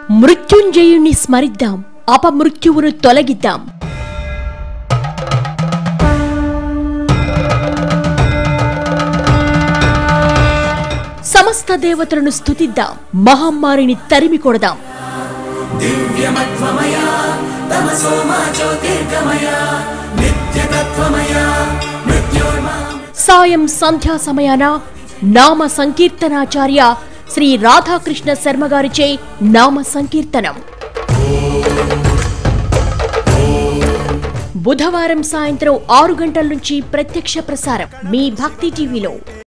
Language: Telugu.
మృత్యుంజయుణ్ణి స్మరిద్దాం అపమృత్యువును తొలగిద్దాం సమస్త దేవతలను స్తుతిద్దాం మహమ్మారిని తరిమి కొడదాం दिव्यमत्वमया तमसोमा ज्योतिर्गमया नित्यतत्त्वमया मृत्योर्मा సాయం సంధ్యా సమయాన నామ సంకీర్తనాచార్య శ్రీ రాధాకృష్ణ శర్మ గారిచే నామ సంకీర్తనం బుధవారం సాయంత్రం ఆరు గంటల నుంచి ప్రత్యక్ష ప్రసారం మీ భక్తి టీవీలో